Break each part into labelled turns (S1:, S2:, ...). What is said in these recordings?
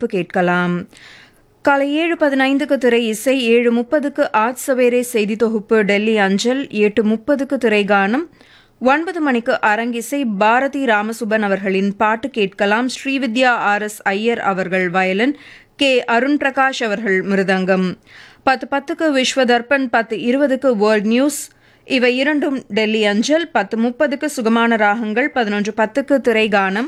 S1: தொகுப்பு கேட்கலாம் காலை ஏழு பதினைந்துக்கு திரை இசை ஏழு முப்பதுக்கு ஆஜ் சவேரே செய்தி தொகுப்பு டெல்லி அஞ்சல் எட்டு முப்பதுக்கு திரை கானம் ஒன்பது மணிக்கு அரங்கிசை பாரதி ராமசுபன் அவர்களின் பாட்டு கேட்கலாம் ஸ்ரீவித்யா ஆர் எஸ் ஐயர் அவர்கள் வயலின் கே அருண் பிரகாஷ் அவர்கள் மிருதங்கம் பத்து பத்துக்கு விஸ்வ தர்ப்பன் பத்து இருபதுக்கு வேர்ல்ட் நியூஸ் இவை இரண்டும் டெல்லி அஞ்சல் பத்து முப்பதுக்கு சுகமான ராகங்கள் பதினொன்று பத்துக்கு திரைகானம்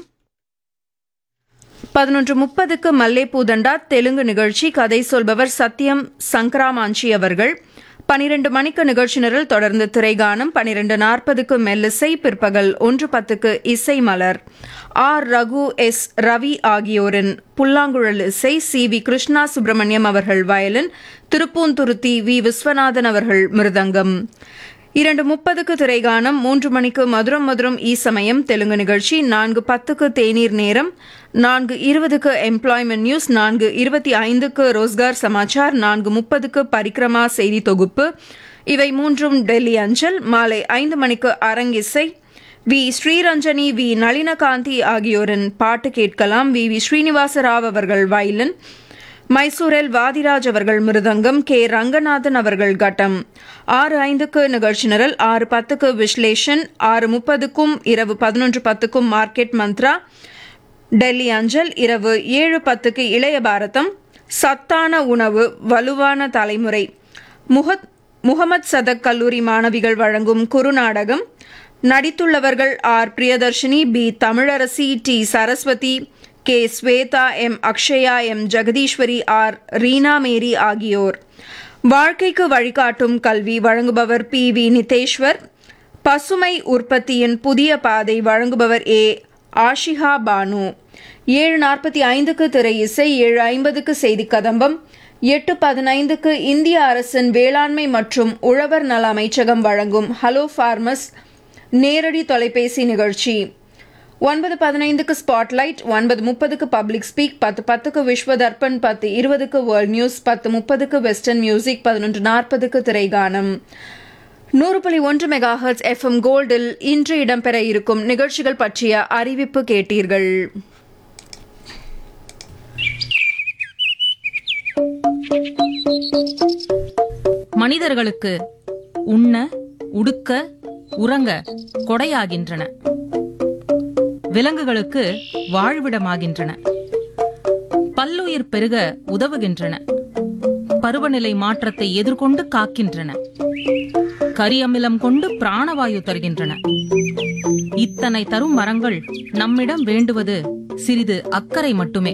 S1: பதினொன்று முப்பதுக்கு மல்லேபூதண்டா தெலுங்கு நிகழ்ச்சி கதை சொல்பவர் சத்யம் சங்கராமாஞ்சி அவர்கள் பனிரெண்டு மணிக்கு நிகழ்ச்சி நிரல் தொடர்ந்து திரைகானம் பனிரெண்டு நாற்பதுக்கு மெல்லிசை பிற்பகல் ஒன்று பத்துக்கு இசை மலர் ஆர் ரகு எஸ் ரவி ஆகியோரின் புல்லாங்குழல் இசை சி வி கிருஷ்ணா சுப்பிரமணியம் அவர்கள் வயலின் திருப்பூந்துருத்தி வி விஸ்வநாதன் அவர்கள் மிருதங்கம் இரண்டு முப்பதுக்கு திரைகானம் மூன்று மணிக்கு மதுரம் மதுரம் ஈ சமயம் தெலுங்கு நிகழ்ச்சி நான்கு பத்துக்கு தேநீர் நேரம் நான்கு இருபதுக்கு எம்ப்ளாய்மெண்ட் நியூஸ் நான்கு இருபத்தி ஐந்துக்கு ரோஸ்கார் சமாச்சார் நான்கு முப்பதுக்கு பரிக்ரமா செய்தி தொகுப்பு இவை மூன்றும் டெல்லி அஞ்சல் மாலை ஐந்து மணிக்கு அரங்கிசை வி ஸ்ரீரஞ்சனி வி நளினகாந்தி ஆகியோரின் பாட்டு கேட்கலாம் வி வி ஸ்ரீனிவாச ராவ் அவர்கள் வயலின் மைசூரில் வாதிராஜ் அவர்கள் மிருதங்கம் கே ரங்கநாதன் அவர்கள் கட்டம் ஆறு ஐந்துக்கு நிகழ்ச்சி நிரல் ஆறு பத்துக்கு விஸ்லேஷன் ஆறு முப்பதுக்கும் இரவு பதினொன்று பத்துக்கும் மார்க்கெட் மந்த்ரா டெல்லி அஞ்சல் இரவு ஏழு பத்துக்கு இளைய பாரதம் சத்தான உணவு வலுவான தலைமுறை முகத் முகமது சதக் கல்லூரி மாணவிகள் வழங்கும் குறுநாடகம் நடித்துள்ளவர்கள் R Priyadarshini P Tamilarasi T Saraswathi K Swetha M Akshaya M Jagadeeswari R Reena Mary ஆகியோர் வாழ்க்கைக்கு வழிகாட்டும் கல்வி வழங்குபவர் பி வி நிதேஷ்வர் பசுமை உற்பத்தியின் புதிய பாதை வழங்குபவர் ஏ ஆஷிஹா பானு ஏழு நாற்பத்தி ஐந்துக்கு திரை இசை ஏழு ஐம்பதுக்கு செய்தி கதம்பம் எட்டு பதினைந்துக்கு இந்திய அரசின் வேளாண்மை மற்றும் உழவர் நல அமைச்சகம் வழங்கும் ஹலோ ஃபார்மஸ் நேரடி தொலைபேசி நிகழ்ச்சி ஒன்பது பதினைந்துக்கு ஸ்பாட்லைட் ஒன்பது முப்பதுக்கு பப்ளிக் ஸ்பீக் பத்து பத்துக்கு விஸ்வ தர்ப்பன் பத்து இருபதுக்கு வேர்ல்ட் நியூஸ் பத்து முப்பதுக்கு வெஸ்டர்ன் மியூசிக் பதினொன்று நாற்பதுக்கு திரைகானம் நூறு புள்ளி ஒன்று மெகா ஹர்ட்ஸ் எஃப்எம் கோல்டில் இன்று இடம்பெற இருக்கும் நிகழ்ச்சிகள் பற்றிய அறிவிப்பு கேட்டீர்கள்
S2: மனிதர்களுக்கு உண்ண உடுக்க உறங்க கொடையாகின்றன விலங்குகளுக்கு வாழ்விடமாகின்றன பல்லுயிர் பெருக உதவுகின்றன பருவநிலை மாற்றத்தை எதிர்கொண்டு காக்கின்றன கரியமிலம் கொண்டு பிராணவாயு தருகின்றன இத்தனை தரும் மரங்கள் நம்மிடம் வேண்டுவது சிறிது அக்கறை மட்டுமே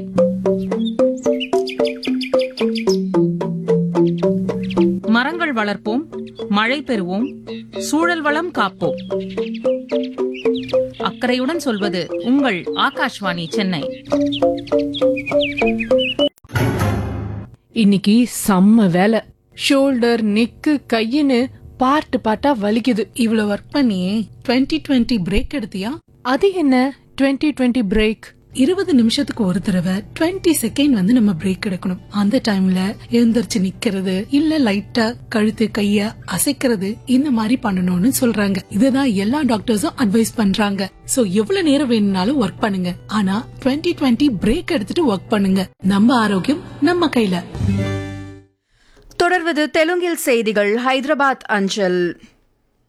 S2: மரங்கள் வளர்ப்போம் மழை பெறுவோம் சூழல் வளம் காப்போம் அக்கறையுடன் சொல்வது உங்கள் ஆகாஷ்வாணி சென்னை
S3: இன்னைக்கு செம்ம வேலை ஷோல்டர் நெக்கு கையின்னு பார்ட் பார்ட்டா வலிக்குது
S4: இவ்வளவு ஒர்க் பண்ணி 2020 டுவெண்ட்டி பிரேக் எடுத்தியா
S3: அது என்ன 2020 டுவெண்ட்டி பிரேக்
S4: இருபது நிமிஷத்துக்கு ஒரு தடவை 20 செகண்ட் வந்து நம்ம பிரேக் எடுக்கணும் அந்த டைம்ல எழுந்திருச்சு நிக்கிறது இல்ல லைட்டா கழுத்து கைய அசைக்கிறது இந்த மாதிரி பண்ணணும்னு சொல்றாங்க இதுதான் எல்லா டாக்டர்ஸும் அட்வைஸ் பண்றாங்க சோ எவ்வளவு நேரம் வேணும்னாலும் ஒர்க் பண்ணுங்க ஆனா 2020 டுவெண்ட்டி பிரேக் எடுத்துட்டு ஒர்க் பண்ணுங்க நம்ம ஆரோக்கியம் நம்ம கையில
S1: தொடர்வது தெலுங்கில் செய்திகள் ஹைதராபாத் அஞ்சல்